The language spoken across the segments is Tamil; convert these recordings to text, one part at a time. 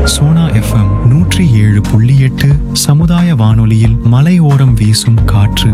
சோனா எஃப்எம் நூற்றி ஏழு புள்ளி எட்டு சமுதாய வானொலியில் மலையோரம் வீசும் காற்று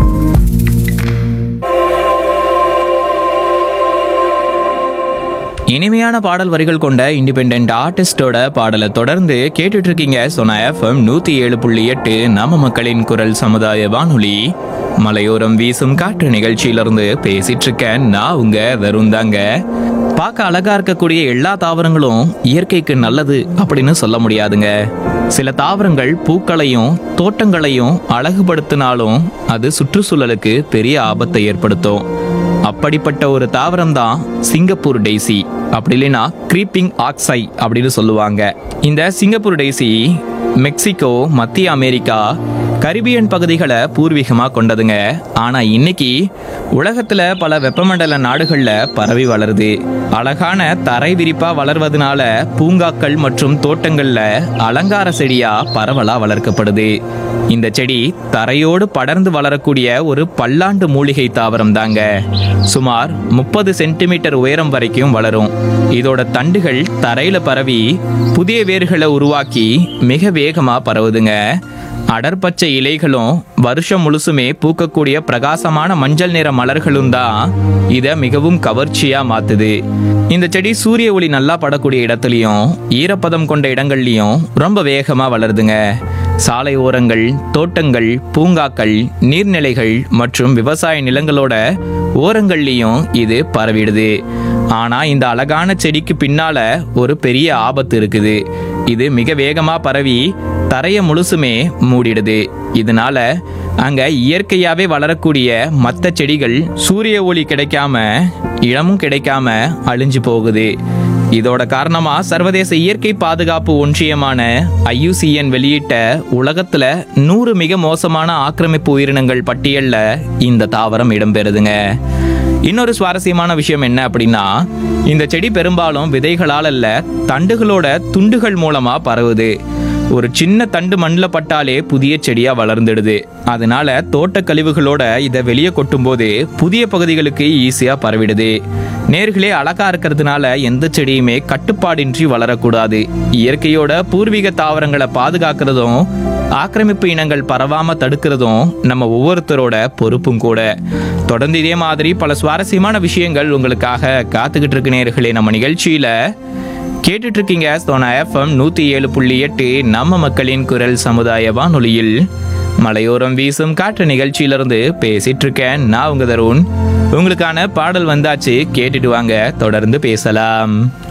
இனிமையான பாடல் வரிகள் கொண்ட இண்டிபெண்ட் ஆர்டிஸ்டோட பாடலை தொடர்ந்து கேட்டுட்டு இருக்கீங்க சொன்ன எஃப்எம் நூத்தி ஏழு புள்ளி எட்டு நம்ம மக்களின் குரல் சமுதாய வானொலி மலையோரம் வீசும் காற்று நிகழ்ச்சியிலிருந்து பேசிட்டு இருக்கேன் நான் உங்க வெறும் தாங்க பார்க்க அழகா இருக்கக்கூடிய எல்லா தாவரங்களும் இயற்கைக்கு நல்லது அப்படின்னு சொல்ல முடியாதுங்க சில தாவரங்கள் பூக்களையும் தோட்டங்களையும் அழகுபடுத்தினாலும் அது சுற்றுச்சூழலுக்கு பெரிய ஆபத்தை ஏற்படுத்தும் அப்படிப்பட்ட ஒரு தாவரம் தான் சிங்கப்பூர் டெய்சி அப்படி இல்லைன்னா கிரீப்பிங் ஆக்சை அப்படின்னு சொல்லுவாங்க இந்த சிங்கப்பூர் டெய்சி மெக்சிகோ மத்திய அமெரிக்கா கரிபியன் பகுதிகளை பூர்வீகமாக கொண்டதுங்க ஆனா இன்னைக்கு உலகத்துல பல வெப்பமண்டல நாடுகள்ல பரவி வளருது அழகான தரை விரிப்பா வளர்வதனால பூங்காக்கள் மற்றும் தோட்டங்கள்ல அலங்கார செடியா பரவலா வளர்க்கப்படுது இந்த செடி தரையோடு படர்ந்து வளரக்கூடிய ஒரு பல்லாண்டு மூலிகை தாவரம் தாங்க சுமார் முப்பது சென்டிமீட்டர் உயரம் வரைக்கும் வளரும் இதோட தண்டுகள் தரையில பரவி புதிய வேர்களை உருவாக்கி மிக வேகமா பரவுதுங்க அடர்பச்சை இலைகளும் வருஷம் முழுசுமே பூக்கக்கூடிய பிரகாசமான மஞ்சள் நிற மலர்களும் தான் இதை மிகவும் கவர்ச்சியா மாத்துது இந்த செடி சூரிய ஒளி நல்லா படக்கூடிய இடத்துலயும் ஈரப்பதம் கொண்ட இடங்கள்லயும் ரொம்ப வேகமா வளருதுங்க சாலை ஓரங்கள் தோட்டங்கள் பூங்காக்கள் நீர்நிலைகள் மற்றும் விவசாய நிலங்களோட ஓரங்கள்லயும் இது பரவிடுது ஆனா இந்த அழகான செடிக்கு பின்னால ஒரு பெரிய ஆபத்து இருக்குது இது மிக வேகமா பரவி தரைய முழுசுமே மூடிடுது இதனால அங்க இயற்கையாவே வளரக்கூடிய மற்ற செடிகள் சூரிய ஒளி கிடைக்காம இடமும் கிடைக்காம அழிஞ்சு போகுது இதோட காரணமா சர்வதேச இயற்கை பாதுகாப்பு ஒன்றியமான ஐயுசிஎன் வெளியிட்ட உலகத்துல நூறு மிக மோசமான ஆக்கிரமிப்பு உயிரினங்கள் பட்டியல்ல இந்த தாவரம் இடம்பெறுதுங்க இன்னொரு சுவாரஸ்யமான விஷயம் என்ன அப்படின்னா இந்த செடி பெரும்பாலும் விதைகளால் அல்ல தண்டுகளோட துண்டுகள் மூலமா பரவுது ஒரு சின்ன தண்டு மண்ணில் பட்டாலே புதிய செடியா வளர்ந்துடுது அதனால தோட்ட கழிவுகளோட இதை வெளியே கொட்டும்போது புதிய பகுதிகளுக்கு ஈஸியா பரவிடுது நேர்களே அழகா இருக்கிறதுனால எந்த செடியுமே கட்டுப்பாடின்றி வளரக்கூடாது இயற்கையோட பூர்வீக தாவரங்களை பாதுகாக்கிறதும் ஆக்கிரமிப்பு இனங்கள் பரவாம தடுக்கிறதும் நம்ம ஒவ்வொருத்தரோட பொறுப்பும் கூட தொடர்ந்து இதே மாதிரி பல சுவாரஸ்யமான விஷயங்கள் உங்களுக்காக காத்துக்கிட்டு இருக்கு நேர்களே நம்ம நிகழ்ச்சியில கேட்டுட்டு இருக்கீங்க சோனா எஃப்எம் நூத்தி ஏழு புள்ளி எட்டு நம்ம மக்களின் குரல் சமுதாய வானொலியில் மலையோரம் வீசும் காற்று நிகழ்ச்சியிலிருந்து பேசிட்டு இருக்கேன் நான் உங்க தருண் உங்களுக்கான பாடல் வந்தாச்சு கேட்டுட்டு வாங்க தொடர்ந்து பேசலாம்